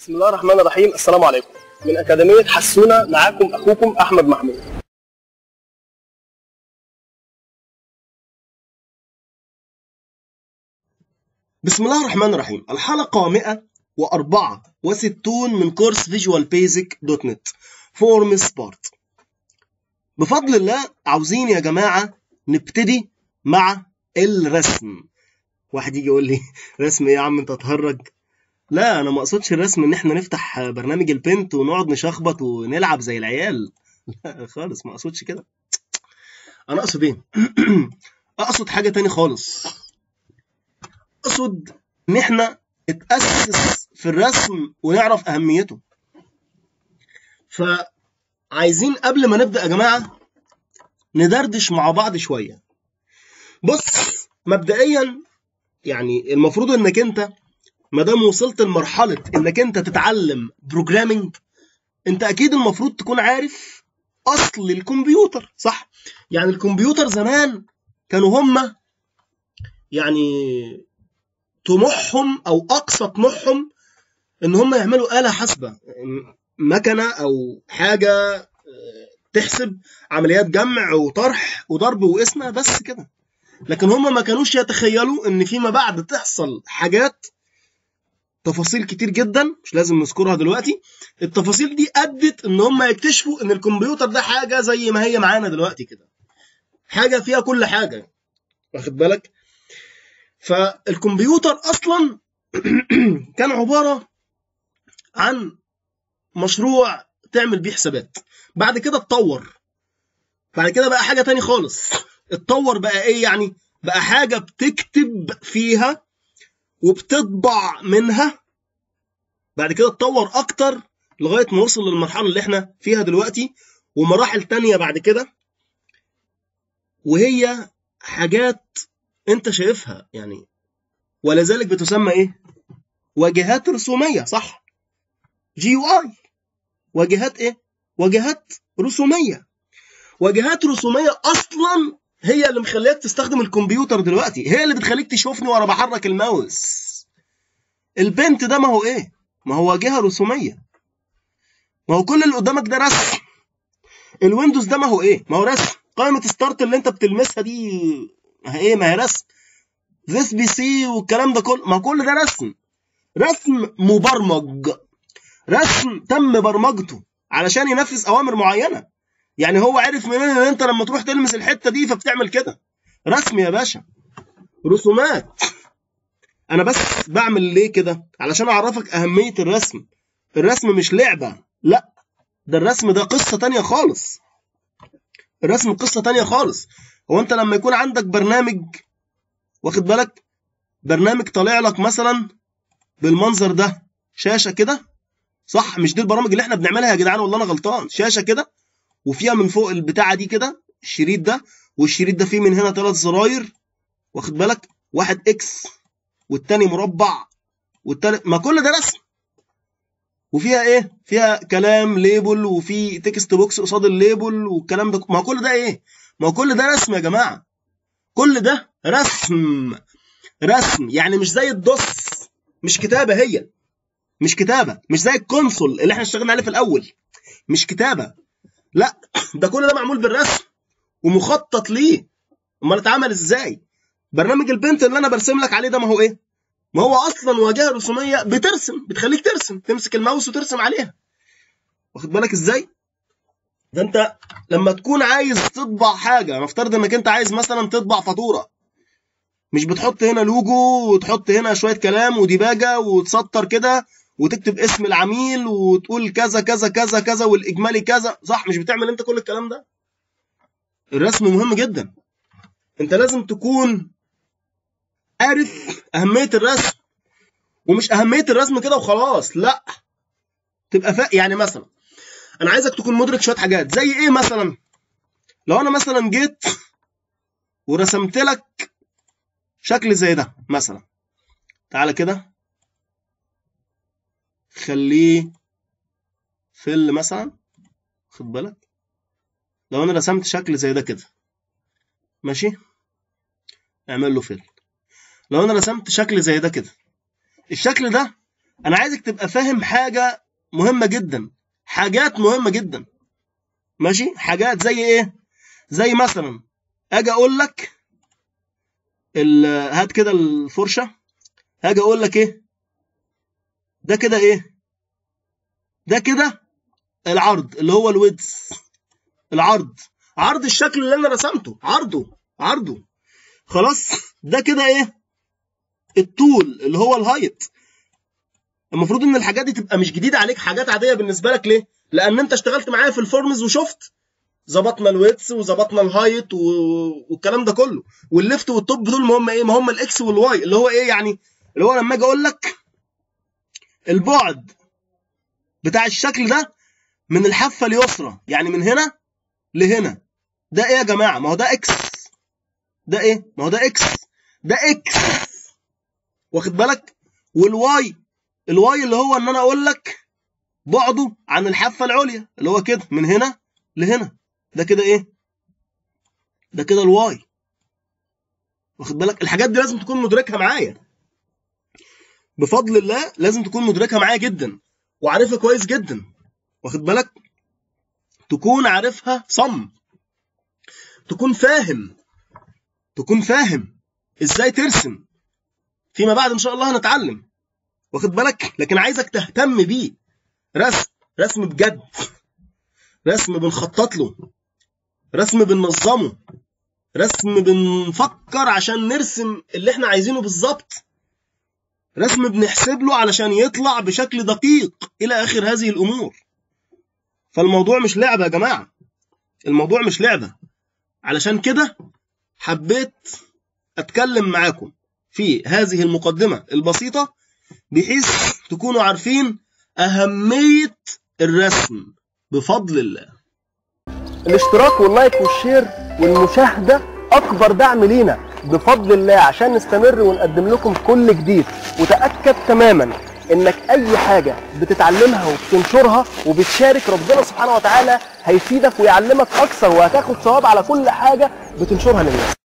بسم الله الرحمن الرحيم السلام عليكم من أكاديمية حسونة معاكم أخوكم أحمد محمود بسم الله الرحمن الرحيم الحلقة 164 من كورس فيجوال بيزك دوت نت فورم سبارت بفضل الله عاوزين يا جماعة نبتدي مع الرسم واحد يجي يقول لي رسم ايه يا عم انت تهرج لا انا ما اقصدش الرسم ان احنا نفتح برنامج البنت ونقعد نشخبط ونلعب زي العيال لا خالص ما اقصدش كده انا اقصد ايه اقصد حاجة تاني خالص اقصد ان احنا نتاسس في الرسم ونعرف اهميته فعايزين قبل ما نبدا يا جماعه ندردش مع بعض شويه بص مبدئيا يعني المفروض انك انت ما دام وصلت لمرحله انك انت تتعلم بروجرامنج انت اكيد المفروض تكون عارف اصل الكمبيوتر صح يعني الكمبيوتر زمان كانوا هم يعني طموحهم او اقصى طموحهم ان هم يعملوا آلة حاسبة مكنة او حاجة تحسب عمليات جمع وطرح وضرب وقسمة بس كده لكن هم ما كانوش يتخيلوا ان فيما بعد تحصل حاجات تفاصيل كتير جدا مش لازم نذكرها دلوقتي التفاصيل دي ادت ان هم يكتشفوا ان الكمبيوتر ده حاجة زي ما هي معانا دلوقتي كده حاجة فيها كل حاجة واخد بالك فالكمبيوتر اصلا كان عباره عن مشروع تعمل بيه حسابات بعد كده اتطور بعد كده بقى حاجه تاني خالص اتطور بقى ايه يعني بقى حاجه بتكتب فيها وبتطبع منها بعد كده اتطور اكتر لغايه ما وصل للمرحله اللي احنا فيها دلوقتي ومراحل تانية بعد كده وهي حاجات انت شايفها يعني ولذلك بتسمى ايه واجهات رسوميه صح جي يو اي واجهات ايه واجهات رسوميه واجهات رسوميه اصلا هي اللي مخليك تستخدم الكمبيوتر دلوقتي هي اللي بتخليك تشوفني وانا بحرك الماوس البنت ده ما هو ايه ما هو واجهه رسوميه ما هو كل اللي قدامك ده رسم الويندوز ده ما هو ايه ما هو رسم قائمه ستارت اللي انت بتلمسها دي ما هي ايه ما هي رسم ذس بي سي والكلام ده كله ما كل ده رسم رسم مبرمج رسم تم برمجته علشان ينفذ اوامر معينه يعني هو عرف منين ان انت لما تروح تلمس الحته دي فبتعمل كده رسم يا باشا رسومات انا بس بعمل ليه كده علشان اعرفك اهميه الرسم الرسم مش لعبه لا ده الرسم ده قصه تانية خالص الرسم قصه تانية خالص هو انت لما يكون عندك برنامج واخد بالك برنامج طالع لك مثلا بالمنظر ده شاشه كده صح مش دي البرامج اللي احنا بنعملها يا جدعان والله انا غلطان شاشه كده وفيها من فوق البتاعه دي كده الشريط ده والشريط ده فيه من هنا ثلاث زراير واخد بالك واحد اكس والتاني مربع والتالت ما كل ده رسم وفيها ايه فيها كلام ليبل وفي تكست بوكس قصاد الليبل والكلام ده ما كل ده ايه ما هو كل ده رسم يا جماعه كل ده رسم رسم يعني مش زي الدوس مش كتابه هي مش كتابه مش زي الكونسول اللي احنا اشتغلنا عليه في الاول مش كتابه لا ده كل ده معمول بالرسم ومخطط ليه امال اتعمل ازاي برنامج البنت اللي انا برسم لك عليه ده ما هو ايه ما هو اصلا واجهه رسوميه بترسم بتخليك ترسم تمسك الماوس وترسم عليها واخد بالك ازاي ده انت لما تكون عايز تطبع حاجه نفترض انك انت عايز مثلا تطبع فاتوره مش بتحط هنا لوجو وتحط هنا شويه كلام وديباجه وتسطر كده وتكتب اسم العميل وتقول كذا كذا كذا كذا والاجمالي كذا صح مش بتعمل انت كل الكلام ده الرسم مهم جدا انت لازم تكون عارف اهميه الرسم ومش اهميه الرسم كده وخلاص لا تبقى فا... يعني مثلا انا عايزك تكون مدرك شويه حاجات زي ايه مثلا لو انا مثلا جيت ورسمت لك شكل زي ده مثلا تعالى كده خليه فل مثلا خد بالك لو انا رسمت شكل زي ده كده ماشي اعمل له فل لو انا رسمت شكل زي ده كده الشكل ده انا عايزك تبقى فاهم حاجه مهمه جدا حاجات مهمه جدا ماشي حاجات زي ايه زي مثلا اجي اقول لك ال- هات كده الفرشه هاجي اقول لك ايه ده كده ايه ده كده العرض اللي هو الويدز العرض عرض الشكل اللي انا رسمته عرضه عرضه خلاص ده كده ايه الطول اللي هو الهايت المفروض ان الحاجات دي تبقى مش جديده عليك حاجات عاديه بالنسبه لك ليه لان انت اشتغلت معايا في الفورمز وشفت ظبطنا الويتس وظبطنا الهايت و... والكلام ده كله والليفت والتوب دول ما هم ايه ما هم الاكس والواي اللي هو ايه يعني اللي هو لما اجي اقول لك البعد بتاع الشكل ده من الحافه اليسرى يعني من هنا لهنا ده ايه يا جماعه ما هو ده اكس ده ايه ما هو ده اكس ده اكس واخد بالك والواي الواي اللي هو ان انا اقول لك بعده عن الحافه العليا اللي هو كده من هنا لهنا ده كده ايه ده كده الواي واخد بالك الحاجات دي لازم تكون مدركها معايا بفضل الله لازم تكون مدركها معايا جدا وعارفها كويس جدا واخد بالك تكون عارفها صم تكون فاهم تكون فاهم ازاي ترسم فيما بعد ان شاء الله هنتعلم واخد بالك لكن عايزك تهتم بيه رسم رسم بجد رسم بنخطط له رسم بننظمه رسم بنفكر عشان نرسم اللي احنا عايزينه بالظبط رسم بنحسب له علشان يطلع بشكل دقيق الى اخر هذه الامور فالموضوع مش لعبه يا جماعه الموضوع مش لعبه علشان كده حبيت اتكلم معاكم في هذه المقدمه البسيطه بحيث تكونوا عارفين اهميه الرسم بفضل الله الاشتراك واللايك والشير والمشاهدة أكبر دعم لينا بفضل الله عشان نستمر ونقدم لكم كل جديد وتأكد تماما إنك أي حاجة بتتعلمها وبتنشرها وبتشارك ربنا سبحانه وتعالى هيفيدك ويعلمك أكثر وهتاخد ثواب على كل حاجة بتنشرها للناس